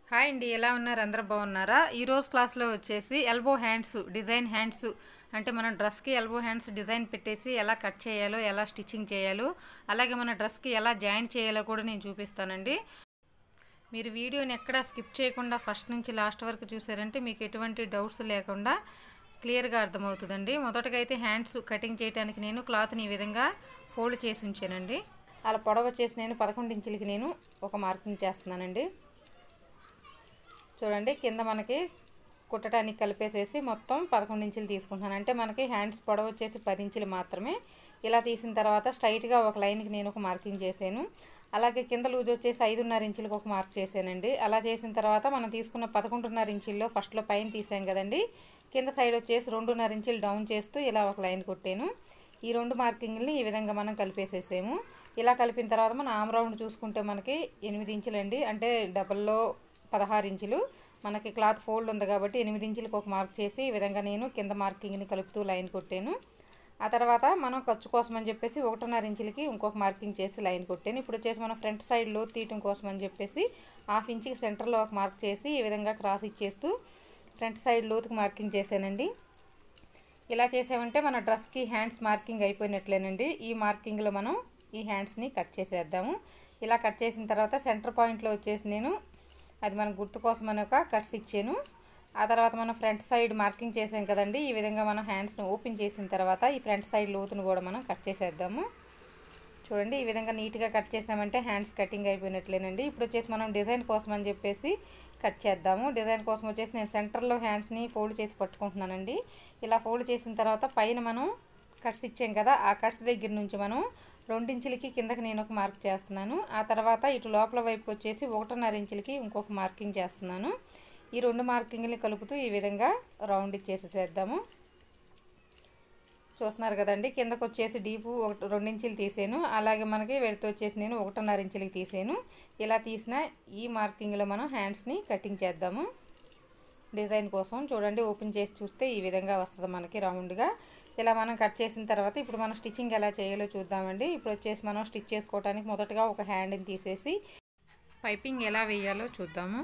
hi అండి ఎలా ఉన్నారు అందరూ బాగున్నారా ఈరోజు క్లాస్లో వచ్చేసి ఎల్బో హ్యాండ్స్ డిజైన్ హ్యాండ్స్ అంటే మన డ్రెస్కి ఎల్బో హ్యాండ్స్ డిజైన్ పెట్టేసి ఎలా కట్ చేయాలో ఎలా స్టిచ్చింగ్ చేయాలో అలాగే మన డ్రెస్కి ఎలా జాయిన్ చేయాలో కూడా నేను చూపిస్తానండి మీరు వీడియోని ఎక్కడా స్కిప్ చేయకుండా ఫస్ట్ నుంచి లాస్ట్ వరకు చూసారంటే మీకు ఎటువంటి డౌట్స్ లేకుండా క్లియర్గా అర్థమవుతుందండి మొదటగా అయితే హ్యాండ్స్ కటింగ్ చేయడానికి నేను క్లాత్ని ఈ విధంగా ఫోల్డ్ చేసి ఉంచానండి అలా పొడవ వచ్చేసి నేను పదకొండు ఇంచులకి నేను ఒక మార్కింగ్ చేస్తున్నానండి చూడండి కింద మనకి కుట్టడానికి కలిపేసేసి మొత్తం పదకొండు ఇంచులు తీసుకుంటున్నాను అంటే మనకి హ్యాండ్స్ పొడవు వచ్చేసి పది ఇంచులు మాత్రమే ఇలా తీసిన తర్వాత స్ట్రైట్గా ఒక లైన్కి నేను ఒక మార్కింగ్ చేశాను అలాగే కింద లూజ్ వచ్చేసి ఐదున్నర ఇంచులకు ఒక మార్క్ చేశానండి అలా చేసిన తర్వాత మనం తీసుకున్న పదకొండున్నర ఇంచుల్లో ఫస్ట్లో పైన తీసాం కదండి కింద సైడ్ వచ్చేసి రెండున్నర ఇంచులు డౌన్ చేస్తూ ఇలా ఒక లైన్ కొట్టాను ఈ రెండు మార్కింగ్ని ఈ విధంగా మనం కలిపేసేసాము ఇలా కలిపిన తర్వాత మనం ఆమ్ రౌండ్ చూసుకుంటే మనకి ఎనిమిది ఇంచులండి అంటే డబల్లో పదహారు ఇంచులు మనకి క్లాత్ ఫోల్డ్ ఉంది కాబట్టి ఎనిమిది ఇంచులకు ఒక మార్క్ చేసి ఈ విధంగా నేను కింద మార్కింగ్ని కలుపుతూ లైన్ కొట్టాను ఆ తర్వాత మనం ఖర్చు కోసం అని చెప్పేసి ఒకటిన్నర ఇంచులకి ఇంకొక మార్కింగ్ చేసి లైన్ కొట్టాను ఇప్పుడు వచ్చేసి మనం ఫ్రంట్ సైడ్లో తీయటం కోసం అని చెప్పేసి హాఫ్ ఇంచుకి సెంటర్లో ఒక మార్క్ చేసి ఈ విధంగా క్రాస్ ఇచ్చేస్తూ ఫ్రంట్ సైడ్ లోతుకు మార్కింగ్ చేశానండి ఇలా చేసామంటే మన డ్రెస్కి హ్యాండ్స్ మార్కింగ్ అయిపోయినట్లేనండి ఈ మార్కింగ్లో మనం ఈ హ్యాండ్స్ని కట్ చేసేద్దాము ఇలా కట్ చేసిన తర్వాత సెంటర్ పాయింట్లో వచ్చేసి నేను అది మన గుర్తు కోసం అని ఒక కట్స్ ఇచ్చాను ఆ తర్వాత మనం ఫ్రంట్ సైడ్ మార్కింగ్ చేసాం కదండి ఈ విధంగా మనం హ్యాండ్స్ని ఓపెన్ చేసిన తర్వాత ఈ ఫ్రంట్ సైడ్ లోతును కూడా మనం కట్ చేసేద్దాము చూడండి ఈ విధంగా నీట్గా కట్ చేసామంటే హ్యాండ్స్ కటింగ్ అయిపోయినట్లేనండి ఇప్పుడు వచ్చేసి మనం డిజైన్ కోసం అని చెప్పేసి కట్ చేద్దాము డిజైన్ కోసం వచ్చేసి నేను సెంటర్లో హ్యాండ్స్ని ఫోల్డ్ చేసి పట్టుకుంటున్నానండి ఇలా ఫోల్డ్ చేసిన తర్వాత పైన మనం కట్స్ ఇచ్చాం కదా ఆ కట్స్ దగ్గర నుంచి మనం రెండించులకి కిందకి నేను ఒక మార్క్ చేస్తున్నాను ఆ తర్వాత ఇటు లోపల వైపు వచ్చేసి ఒకటిన్నర ఇంచులకి ఇంకొక మార్కింగ్ చేస్తున్నాను ఈ రెండు మార్కింగ్ని కలుపుతూ ఈ విధంగా రౌండ్ ఇచ్చేసేసేద్దాము చూస్తున్నారు కదండి కిందకు వచ్చేసి డీపు ఒకటి రెండు ఇంచులు తీసాను అలాగే మనకి వెడితో వచ్చేసి నేను ఒకటిన్నర ఇంచులకి తీసాను ఇలా తీసిన ఈ మార్కింగ్లో మనం హ్యాండ్స్ని కటింగ్ చేద్దాము డిజైన్ కోసం చూడండి ఓపెన్ చేసి చూస్తే ఈ విధంగా వస్తుంది మనకి రౌండ్గా ఇలా మనం కట్ చేసిన తర్వాత ఇప్పుడు మనం స్టిచ్చింగ్ ఎలా చేయాలో చూద్దామండి ఇప్పుడు వచ్చేసి మనం స్టిచ్ చేసుకోవడానికి మొదటగా ఒక హ్యాండ్ని తీసేసి పైపింగ్ ఎలా వేయాలో చూద్దాము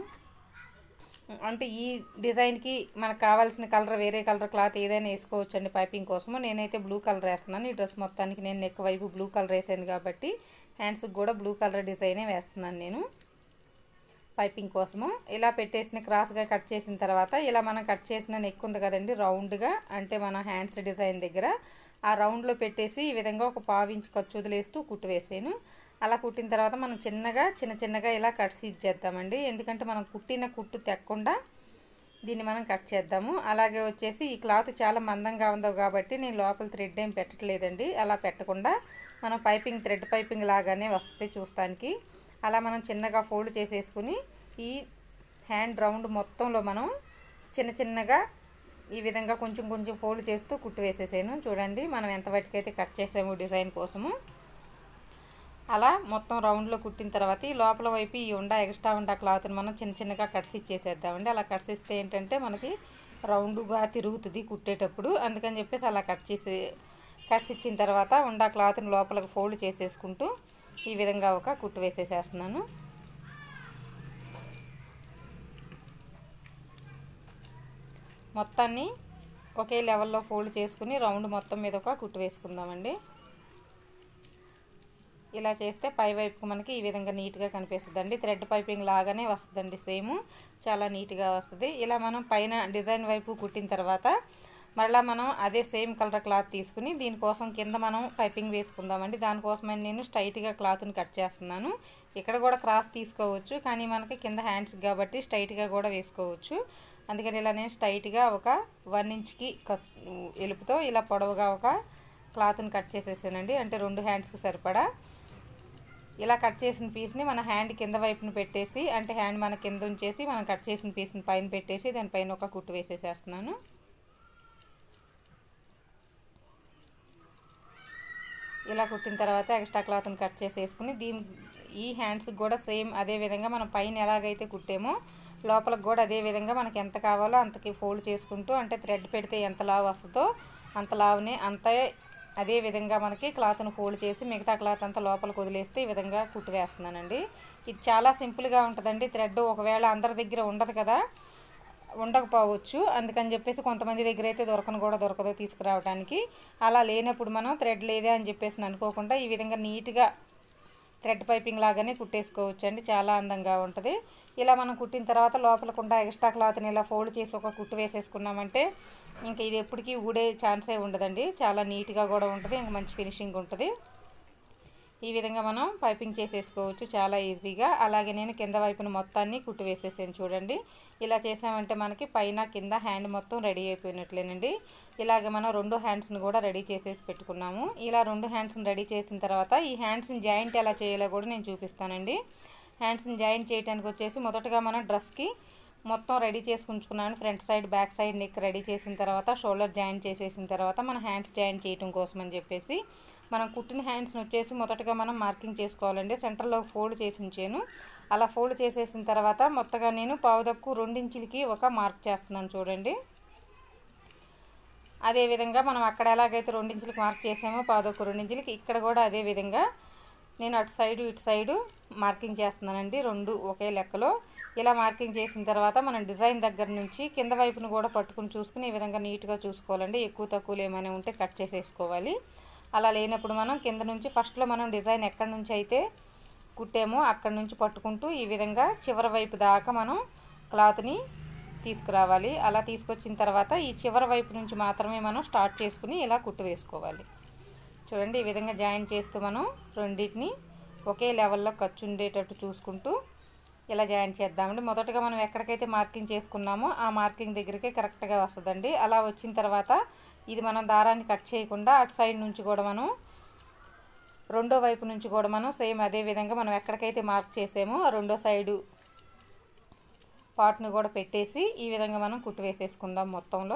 అంటే ఈ డిజైన్కి మనకు కావాల్సిన కలర్ వేరే కలర్ క్లాత్ ఏదైనా వేసుకోవచ్చు అండి పైపింగ్ కోసము నేనైతే బ్లూ కలర్ వేస్తున్నాను ఈ డ్రెస్ మొత్తానికి నేను నెక్ వైపు బ్లూ కలర్ వేసాను కాబట్టి హ్యాండ్స్కి కూడా బ్లూ కలర్ డిజైనే వేస్తున్నాను నేను పైపింగ్ కోసము ఇలా పెట్టేసిన క్రాస్గా కట్ చేసిన తర్వాత ఇలా మనం కట్ చేసిన నెక్ ఉంది కదండి రౌండ్గా అంటే మన హ్యాండ్స్ డిజైన్ దగ్గర ఆ రౌండ్లో పెట్టేసి ఈ విధంగా ఒక పావించి ఖర్చు వదిలేస్తూ కుట్టు వేసాను అలా కుట్టిన తర్వాత మనం చిన్నగా చిన్న చిన్నగా ఇలా కట్ స్టిచ్ చేద్దామండి ఎందుకంటే మనం కుట్టిన కుట్టు తెక్కకుండా దీన్ని మనం కట్ చేద్దాము అలాగే వచ్చేసి ఈ క్లాత్ చాలా మందంగా ఉందో కాబట్టి నేను లోపల థ్రెడ్ ఏం పెట్టట్లేదండి అలా పెట్టకుండా మనం పైపింగ్ థ్రెడ్ పైపింగ్ లాగానే వస్తుంది చూస్తానికి అలా మనం చిన్నగా ఫోల్డ్ చేసేసుకుని ఈ హ్యాండ్ రౌండ్ మొత్తంలో మనం చిన్న చిన్నగా ఈ విధంగా కొంచెం కొంచెం ఫోల్డ్ చేస్తూ కుట్టు వేసేసాను చూడండి మనం ఎంత వాటికైతే కట్ చేసాము డిజైన్ కోసము అలా మొత్తం రౌండ్లో కుట్టిన తర్వాత ఈ లోపల వైపు ఈ ఉండ ఎక్స్ట్రా ఉండ క్లాత్ని మనం చిన్న చిన్నగా కట్స్ ఇచ్చేసేద్దామండి అలా కట్స్ ఇస్తే ఏంటంటే మనకి రౌండ్గా తిరుగుతుంది కుట్టేటప్పుడు అందుకని చెప్పేసి అలా కట్ చేసి కట్స్ ఇచ్చిన తర్వాత ఉండ క్లాత్ని లోపలికి ఫోల్డ్ చేసేసుకుంటూ ఈ విధంగా ఒక కుట్టు వేసేసేస్తున్నాను మొత్తాన్ని ఒకే లెవెల్లో ఫోల్డ్ చేసుకుని రౌండ్ మొత్తం మీద ఒక కుట్టు వేసుకుందామండి ఇలా చేస్తే పై వైపుకి మనకి ఈ విధంగా నీట్గా కనిపిస్తుందండి థ్రెడ్ పైపింగ్ లాగానే వస్తుందండి సేమ్ చాలా నీట్గా వస్తుంది ఇలా మనం పైన డిజైన్ వైపు కుట్టిన తర్వాత మరలా మనం అదే సేమ్ కలర్ క్లాత్ తీసుకుని దీనికోసం కింద మనం పైపింగ్ వేసుకుందామండి దానికోసమని నేను స్ట్రైట్గా క్లాత్ని కట్ చేస్తున్నాను ఇక్కడ కూడా క్రాస్ తీసుకోవచ్చు కానీ మనకి కింద హ్యాండ్స్ కాబట్టి స్ట్రైట్గా కూడా వేసుకోవచ్చు అందుకని ఇలా నేను స్ట్రైట్గా ఒక వన్ ఇంచ్కి ఎలుపుతో ఇలా పొడవుగా ఒక క్లాత్ని కట్ చేసేసానండి అంటే రెండు హ్యాండ్స్కి సరిపడా ఇలా కట్ చేసిన పీస్ని మన హ్యాండ్ కింద వైపున పెట్టేసి అంటే హ్యాండ్ మన కింద ఉంచేసి మనం కట్ చేసిన పీస్ని పైన పెట్టేసి దానిపైన ఒక కుట్టు వేసేసేస్తున్నాను ఇలా కుట్టిన తర్వాత ఎక్స్ట్రా క్లాత్ని కట్ చేసేసుకుని దీని ఈ హ్యాండ్స్కి కూడా సేమ్ అదే విధంగా మనం పైన ఎలాగైతే కుట్టామో లోపలికి కూడా అదే విధంగా మనకి ఎంత కావాలో అంతకి ఫోల్డ్ చేసుకుంటూ అంటే థ్రెడ్ పెడితే ఎంత లావు వస్తుందో అంత లావునే అంతే అదే విధంగా మనకి క్లాత్ను ఫోల్డ్ చేసి మిగతా క్లాత్ అంతా లోపలికి వదిలేస్తే ఈ విధంగా కుట్టు వేస్తున్నానండి ఇది చాలా సింపుల్గా ఉంటుందండి థ్రెడ్ ఒకవేళ అందరి దగ్గర ఉండదు కదా ఉండకపోవచ్చు అందుకని చెప్పేసి కొంతమంది దగ్గర అయితే దొరకను కూడా దొరకదు తీసుకురావడానికి అలా లేనప్పుడు మనం థ్రెడ్ లేదే అని చెప్పేసి అనుకోకుండా ఈ విధంగా నీట్గా థ్రెడ్ పైపింగ్ లాగానే కుట్టేసుకోవచ్చు అండి చాలా అందంగా ఉంటుంది ఇలా మనం కుట్టిన తర్వాత లోపలకుండా ఎక్స్ట్రా క్లాత్ని ఇలా ఫోల్డ్ చేసి ఒక కుట్టు వేసేసుకున్నామంటే ఇంకా ఇది ఎప్పటికీ ఊడే ఛాన్సే ఉండదండి చాలా నీట్గా కూడా ఉంటుంది ఇంకా మంచి ఫినిషింగ్ ఉంటుంది ఈ విధంగా మనం పైపింగ్ చేసేసుకోవచ్చు చాలా ఈజీగా అలాగే నేను కింద వైపున మొత్తాన్ని కుట్టు వేసేసాను చూడండి ఇలా చేసామంటే మనకి పైన కింద హ్యాండ్ మొత్తం రెడీ అయిపోయినట్లేనండి ఇలాగే మనం రెండు హ్యాండ్స్ని కూడా రెడీ చేసేసి పెట్టుకున్నాము ఇలా రెండు హ్యాండ్స్ని రెడీ చేసిన తర్వాత ఈ హ్యాండ్స్ని జాయింట్ ఎలా చేయాలో కూడా నేను చూపిస్తానండి హ్యాండ్స్ని జాయింట్ చేయడానికి వచ్చేసి మొదటగా మనం డ్రెస్కి మొత్తం రెడీ చేసి ఉంచుకున్నాను front side back side neck ready చేసిన తర్వాత షోల్డర్ జాయింట్ చేసేసిన తర్వాత మన హ్యాండ్స్ జాయింట్ చేయడం కోసం అని చెప్పేసి మనం కుట్టిన హ్యాండ్స్ని వచ్చేసి మొదటగా మనం మార్కింగ్ చేసుకోవాలండి సెంటర్లో ఫోల్డ్ చేసి ఉంచాను అలా ఫోల్డ్ చేసేసిన తర్వాత మొత్తగా నేను పావుదక్కు రెండించులకి ఒక మార్క్ చేస్తున్నాను చూడండి అదేవిధంగా మనం అక్కడ ఎలాగైతే రెండించులకి మార్క్ చేసామో పావుదక్కు రెండించులకి ఇక్కడ కూడా అదే విధంగా నేను అటు సైడు ఇటు సైడు మార్కింగ్ చేస్తున్నానండి రెండు ఒకే లెక్కలో ఇలా మార్కింగ్ చేసిన తర్వాత మనం డిజైన్ దగ్గర నుంచి కింద వైపును కూడా పట్టుకుని చూసుకుని ఈ విధంగా నీట్గా చూసుకోవాలండి ఎక్కువ తక్కువలు ఏమైనా ఉంటే కట్ చేసేసుకోవాలి అలా లేనప్పుడు మనం కింద నుంచి ఫస్ట్లో మనం డిజైన్ ఎక్కడి నుంచి అయితే కుట్టామో అక్కడి నుంచి పట్టుకుంటూ ఈ విధంగా చివరి వైపు దాకా మనం క్లాత్ని తీసుకురావాలి అలా తీసుకొచ్చిన తర్వాత ఈ చివరి వైపు నుంచి మాత్రమే మనం స్టార్ట్ చేసుకుని ఇలా కుట్టు వేసుకోవాలి చూడండి ఈ విధంగా జాయిన్ చేస్తూ మనం రెండింటిని ఒకే లెవెల్లో ఖర్చు ఉండేటట్టు చూసుకుంటూ ఇలా జాయిన్ చేద్దామండి మొదటగా మనం ఎక్కడికైతే మార్కింగ్ చేసుకున్నామో ఆ మార్కింగ్ దగ్గరికే కరెక్ట్గా వస్తుందండి అలా వచ్చిన తర్వాత ఇది మనం దారాన్ని కట్ చేయకుండా అటు సైడ్ నుంచి కూడా మనం రెండో వైపు నుంచి కూడా మనం సేమ్ అదే విధంగా మనం ఎక్కడికైతే మార్క్ చేసామో ఆ రెండో సైడు పార్ట్ని కూడా పెట్టేసి ఈ విధంగా మనం కుట్టు వేసేసుకుందాం మొత్తంలో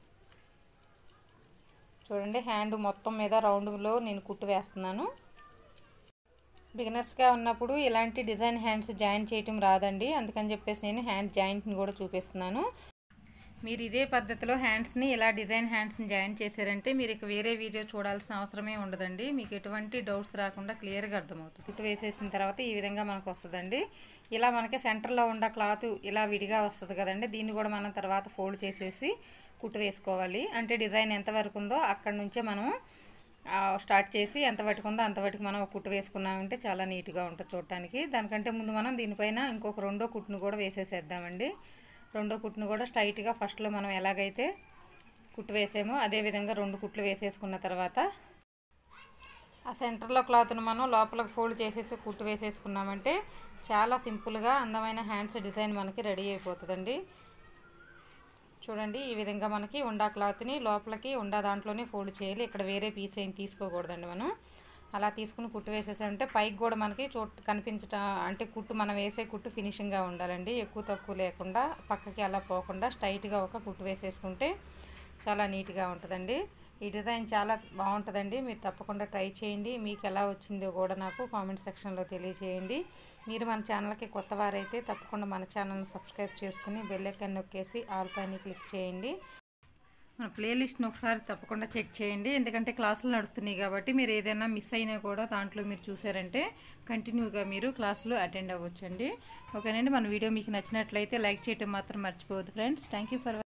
చూడండి హ్యాండ్ మొత్తం మీద రౌండ్లో నేను కుట్టు వేస్తున్నాను బిగినర్స్గా ఉన్నప్పుడు ఇలాంటి డిజైన్ హ్యాండ్స్ జాయిన్ చేయటం రాదండి అందుకని చెప్పేసి నేను హ్యాండ్ జాయింట్ని కూడా చూపిస్తున్నాను మీరు ఇదే పద్ధతిలో హ్యాండ్స్ని ఇలా డిజైన్ హ్యాండ్స్ని జాయిన్ చేశారంటే మీరు ఇక వేరే వీడియో చూడాల్సిన అవసరమే ఉండదండి మీకు ఎటువంటి డౌట్స్ రాకుండా క్లియర్గా అర్థమవుతుంది కుట్టు వేసేసిన తర్వాత ఈ విధంగా మనకు వస్తుందండి ఇలా మనకి సెంటర్లో ఉన్న క్లాత్ ఇలా విడిగా వస్తుంది కదండి దీన్ని కూడా మనం తర్వాత ఫోల్డ్ చేసేసి కుట్టు వేసుకోవాలి అంటే డిజైన్ ఎంతవరకు ఉందో అక్కడ నుంచే మనం స్టార్ట్ చేసి ఎంత వరకు ఉందో అంతవరకు మనం ఒక కుట్టు వేసుకున్నామంటే చాలా నీట్గా ఉంటుంది చూడటానికి దానికంటే ముందు మనం దీనిపైన ఇంకొక రెండో కుట్టును కూడా వేసేసేద్దామండి రెండో కుట్టును కూడా స్ట్రైట్గా ఫస్ట్లో మనం ఎలాగైతే కుట్టు వేసామో అదేవిధంగా రెండు కుట్లు వేసేసుకున్న తర్వాత ఆ సెంటర్లో క్లాత్ను మనం లోపలికి ఫోల్డ్ చేసేసి కుట్టు వేసేసుకున్నామంటే చాలా సింపుల్గా అందమైన హ్యాండ్స్ డిజైన్ మనకి రెడీ అయిపోతుందండి చూడండి ఈ విధంగా మనకి ఉండా క్లాత్ని లోపలికి ఉండా దాంట్లోనే ఫోల్డ్ చేయాలి ఇక్కడ వేరే పీస్ ఏం తీసుకోకూడదండి మనం అలా తీసుకుని కుట్టు వేసేసామంటే పైకి కూడా మనకి చోట్ కనిపించటం అంటే కుట్టు మనం వేసే కుట్టు ఫినిషింగ్గా ఉండాలండి ఎక్కువ తక్కువ లేకుండా పక్కకి అలా పోకుండా స్ట్రైట్గా ఒక కుట్టు వేసేసుకుంటే చాలా నీట్గా ఉంటుందండి ఈ డిజైన్ చాలా బాగుంటుందండి మీరు తప్పకుండా ట్రై చేయండి మీకు ఎలా వచ్చిందో కూడా నాకు కామెంట్ సెక్షన్లో తెలియజేయండి మీరు మన ఛానల్కి కొత్త వారైతే తప్పకుండా మన ఛానల్ని సబ్స్క్రైబ్ చేసుకుని బెల్ ఐకాన్ నొక్కేసి ఆల్ పైన క్లిక్ చేయండి మన ప్లేలిస్ట్ని ఒకసారి తప్పకుండా చెక్ చేయండి ఎందుకంటే క్లాసులు నడుస్తున్నాయి కాబట్టి మీరు ఏదైనా మిస్ అయినా కూడా దాంట్లో మీరు చూసారంటే కంటిన్యూగా మీరు క్లాసులు అటెండ్ అవ్వచ్చండి ఓకేనండి మన వీడియో మీకు నచ్చినట్లయితే లైక్ చేయడం మాత్రం మర్చిపోవద్దు ఫ్రెండ్స్ థ్యాంక్ ఫర్